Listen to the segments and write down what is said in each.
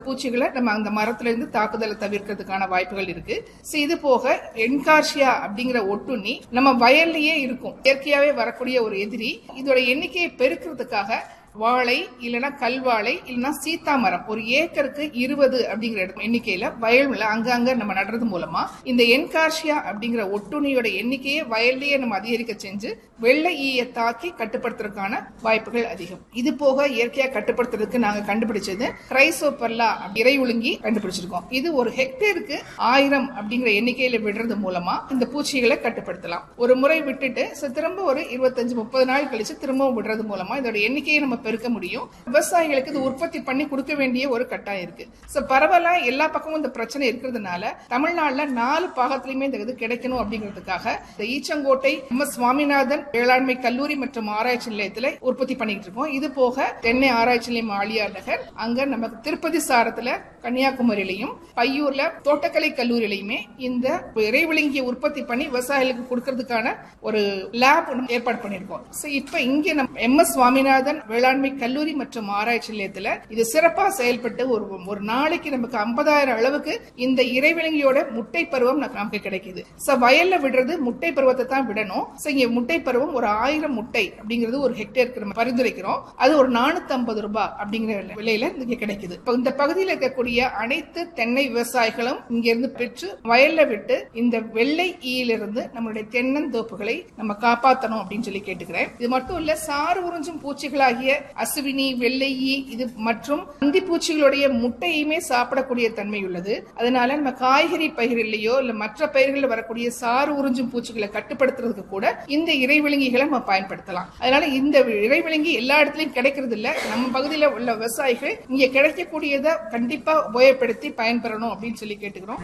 பூச்சிகளை நம்ம அந்த மரத்துல இருந்து தாக்குதலை தவிர்க்கிறதுக்கான வாய்ப்புகள் இருக்கு So, இது போக என்கார்ஷியா அப்படிங்கிற ஒட்டுண்ணி நம்ம வயல்லயே இருக்கும் இயற்கையாவே வரக்கூடிய ஒரு எதிரி இதோட எண்ணிக்கையை பெருக்கிறதுக்காக வாழை இல்லனா கல்வாழை இல்லனா சீத்தா மரம் ஒரு ஏக்கருக்கு இருபது அப்படிங்கிற இடத்து- எண்ணிக்கையில வயல்ல அங்கங்க நம்ம நடுறது மூலமா இந்த என்கார்ஷியா அப்படிங்கிற ஒட்டுண்ணியோட எண்ணிக்கையை வயல்லயே நம்ம அதிகரிக்க செஞ்சு வெள்ளை ஈயை தாக்கி கட்டுப்படுத்துறதுக்கான வாய்ப்புகள் அதிகம் இது போக இயற்கையா கட்டுப்படுத்துறதுக்கு நாங்க கண்டுபிடிச்சது கிரைசோபர்லா இறை ஒழுங்கி கண்டுபிடிச்சிருக்கோம் இது ஒரு ஹெக்டேருக்கு ஆயிரம் அப்படிங்கிற எண்ணிக்கையில விடுறது மூலமா இந்த பூச்சிகளை கட்டுப்படுத்தலாம் ஒரு முறை விட்டுட்டு so திரும்ப ஒரு இருபத்தஞ்சு முப்பது நாள் கழிச்சு திரும்பவும் விடுறது மூலமா இதோட எண்ணிக்கையை நம்ம பெருக்க முடியும் விவசாயிகளுக்கு இது உற்பத்தி பண்ணி கொடுக்க வேண்டிய ஒரு கட்டாயம் இருக்கு சோ பரவலா எல்லா பக்கமும் இந்த பிரச்சனை இருக்கிறதுனால தமிழ்நாட்டுல நாலு பாகத்திலுமே இந்த இது கிடைக்கணும் அப்படிங்கிறதுக்காக இந்த ஈச்சங்கோட்டை எம் எஸ் சுவாமிநாதன் வேளாண்மை கல்லூரி மற்றும் ஆராய்ச்சி நிலையத்துல உற்பத்தி பண்ணிட்டு இருக்கோம் இது போக தென்னை ஆராய்ச்சி நிலையம் ஆழியார் நகர் அங்க நமக்கு திருப்பதி சாரத்துல கன்னியாகுமரியிலையும் பையூர்ல தோட்டக்கலை கல்லூரியிலையுமே இந்த இறைவிழுங்கிய உற்பத்தி பண்ணி விவசாயிகளுக்கு கொடுக்கறதுக்கான ஒரு லேப் ஒன்று ஏற்பாடு பண்ணிருக்கோம் சோ இப்ப இங்க நம்ம எம் எஸ் சுவாமிநாதன் வேளாண்மை கல்லூரி மற்றும் ஆராய்ச்சி நிலையத்துல இது சிறப்பா செயல்பட்டு ஒரு ஒரு நாளைக்கு நமக்கு ஐம்பதாயிரம் அளவுக்கு இந்த இறைவிலங்கியோட முட்டை பருவம் நமக்கு நமக்கு கிடைக்குது சோ வயல்ல விடுறது முட்டை பருவத்தை தான் விடணும் சோ இங்க முட்டை பருவம் ஒரு ஆயிரம் முட்டை அப்படிங்கிறது ஒரு ஹெக்டேருக்கு நம்ம பரிந்துரைக்கிறோம் அது ஒரு நானூத்தி ஐம்பது ரூபாய் அப்படிங்கிற விலை- விலையில இங்க கிடைக்குது இப்ப இந்த பகுதியில் இருக்கக்கூடிய அனைத்து தென்னை விவசாயிகளும் இங்க இருந்து பெற்று வயல்ல விட்டு இந்த வெள்ளை ஈயிலிருந்து நம்மளுடைய தென்னந்தோப்புகளை நம்ம காப்பாத்தணும் அப்படின்னு சொல்லி கேட்டுக்கிறேன் இது மட்டும் இல்ல சாறு உறிஞ்சும் பூச்சிகளாகிய அசுவினி வெள்ளை ஈ இது மற்றும் அந்தி பூச்சிகளுடைய முட்டையுமே சாப்பிடக்கூடிய தன்மை உள்ளது அதனால நம்ம காய்கறி பயிரிலையோ இல்ல மற்ற பயிர்களில் வரக்கூடிய சாறு உறிஞ்சும் பூச்சிகளை கட்டுப்படுத்துறதுக்கு கூட இந்த இறைவிலங்கிகளை நம்ம பயன்படுத்தலாம் அதனால இந்த இறைவிலங்கி எல்லா இடத்துலயும் கிடைக்கிறது இல்ல நம்ம பகுதியில உள்ள விவசாயிகள் இங்க கிடைக்கக்கூடியதை கண்டிப்பா உபயோகப்படுத்தி பயன்பெறணும் அப்படின்னு சொல்லி கேட்டுக்கிறோம்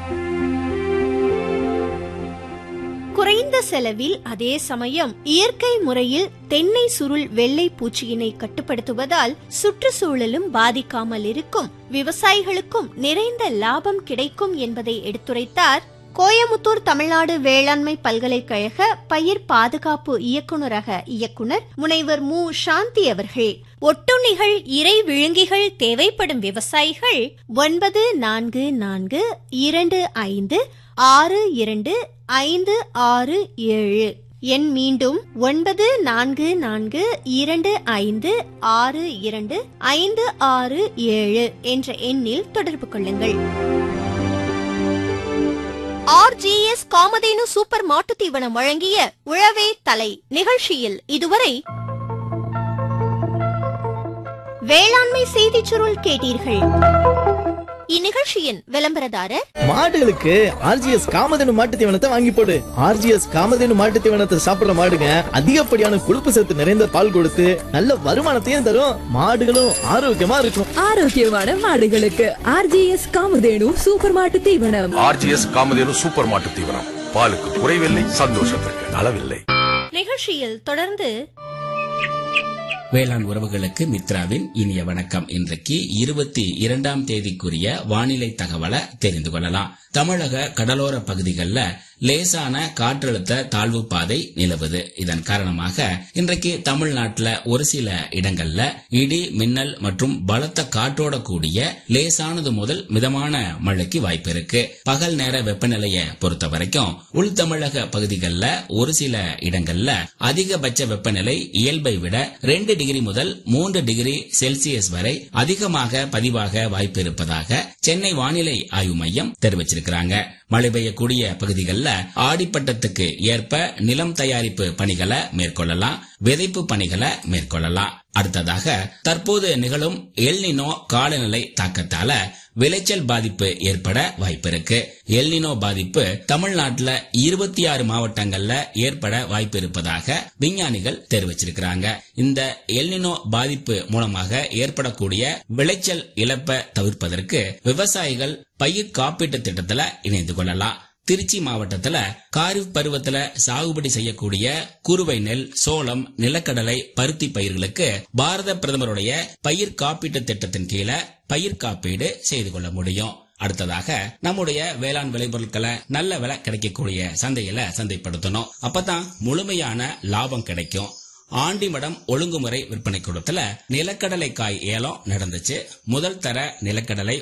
குறைந்த செலவில் அதே சமயம் இயற்கை முறையில் தென்னை சுருள் வெள்ளை பூச்சியினை கட்டுப்படுத்துவதால் சுற்றுச்சூழலும் பாதிக்காமல் இருக்கும் விவசாயிகளுக்கும் நிறைந்த லாபம் கிடைக்கும் என்பதை எடுத்துரைத்தார் கோயமுத்தூர் தமிழ்நாடு வேளாண்மை பல்கலைக்கழக பயிர் பாதுகாப்பு இயக்குநரக இயக்குனர் முனைவர் மு சாந்தி அவர்கள் ஒட்டுண்ணிகள் இறை விழுங்கிகள் தேவைப்படும் விவசாயிகள் ஒன்பது நான்கு நான்கு இரண்டு ஐந்து ஆறு இரண்டு ஐந்து ஆறு ஏழு எண் மீண்டும் ஒன்பது நான்கு நான்கு இரண்டு ஐந்து ஆறு இரண்டு ஐந்து ஆறு ஏழு என்ற எண்ணில் தொடர்பு கொள்ளுங்கள் ஆர்ஜிஎஸ் காமதேனு சூப்பர் மாட்டுத் தீவனம் வழங்கிய உழவே தலை நிகழ்ச்சியில் இதுவரை வேளாண்மை செய்திச் சுருள் கேட்டீர்கள் இந்நிகழ்ச்சியின் விளம்பரதாரர் மாடுகளுக்கு ஆர்ஜிஎஸ் காமதேனு மாட்டு தீவனத்தை வாங்கி போடு ஆர்ஜிஎஸ் காமதேனு மாட்டு தீவனத்தை சாப்பிடுற மாடுங்க அதிகப்படியான கொழுப்பு சத்து நிறைந்த பால் கொடுத்து நல்ல வருமானத்தையும் தரும் மாடுகளும் ஆரோக்கியமா இருக்கும் ஆரோக்கியமான மாடுகளுக்கு ஆர்ஜிஎஸ் காமதேனு சூப்பர் மாட்டு தீவனம் ஆர்ஜிஎஸ் காமதேனு சூப்பர் மாட்டு தீவனம் பாலுக்கு குறைவில்லை சந்தோஷத்திற்கு அளவில்லை நிகழ்ச்சியில் தொடர்ந்து வேளாண் உறவுகளுக்கு மித்ராவின் இனிய வணக்கம் இன்றைக்கு இருபத்தி இரண்டாம் தேதிக்குரிய வானிலை தகவலை தெரிந்து கொள்ளலாம் தமிழக கடலோர பகுதிகளில் லேசான காற்றழுத்த தாழ்வு பாதை நிலவுது இதன் காரணமாக இன்றைக்கு தமிழ்நாட்டில் ஒரு சில இடங்கள்ல இடி மின்னல் மற்றும் பலத்த காற்றோட கூடிய லேசானது முதல் மிதமான மழைக்கு வாய்ப்பு இருக்கு பகல் நேர வெப்பநிலையை பொறுத்த வரைக்கும் உள் தமிழக பகுதிகளில் ஒரு சில இடங்கள்ல அதிகபட்ச வெப்பநிலை இயல்பை விட ரெண்டு டிகிரி முதல் மூன்று டிகிரி செல்சியஸ் வரை அதிகமாக பதிவாக வாய்ப்பு இருப்பதாக சென்னை வானிலை ஆய்வு மையம் தெரிவிச்சிருக்கிறாங்க மழை பெய்யக்கூடிய பகுதிகளில் ஆடிப்பட்டத்துக்கு ஏற்ப நிலம் தயாரிப்பு பணிகளை மேற்கொள்ளலாம் விதைப்பு பணிகளை மேற்கொள்ளலாம் அடுத்ததாக தற்போது நிகழும் எல்னினோ காலநிலை தாக்கத்தால விளைச்சல் பாதிப்பு ஏற்பட வாய்ப்பிருக்கு எல்னினோ பாதிப்பு தமிழ்நாட்டுல இருபத்தி ஆறு மாவட்டங்கள்ல ஏற்பட வாய்ப்பு இருப்பதாக விஞ்ஞானிகள் தெரிவிச்சிருக்கிறாங்க இந்த எல்னினோ பாதிப்பு மூலமாக ஏற்படக்கூடிய விளைச்சல் இழப்பை தவிர்ப்பதற்கு விவசாயிகள் பயிர் காப்பீட்டு திட்டத்துல இணைந்து கொள்ளலாம் திருச்சி மாவட்டத்துல காரிஃப் பருவத்துல சாகுபடி செய்யக்கூடிய குறுவை நெல் சோளம் நிலக்கடலை பருத்தி பயிர்களுக்கு பாரத பிரதமருடைய பயிர் காப்பீட்டு திட்டத்தின் கீழே பயிர் காப்பீடு செய்து கொள்ள முடியும் அடுத்ததாக நம்முடைய வேளாண் விளைபொருட்களை நல்ல விலை கிடைக்கக்கூடிய சந்தையில சந்தைப்படுத்தணும் அப்பதான் முழுமையான லாபம் கிடைக்கும் ஆண்டிமடம் ஒழுங்குமுறை விற்பனை கூடத்துல நிலக்கடலை காய் ஏலம் நடந்துச்சு முதல் தர நிலக்கடலை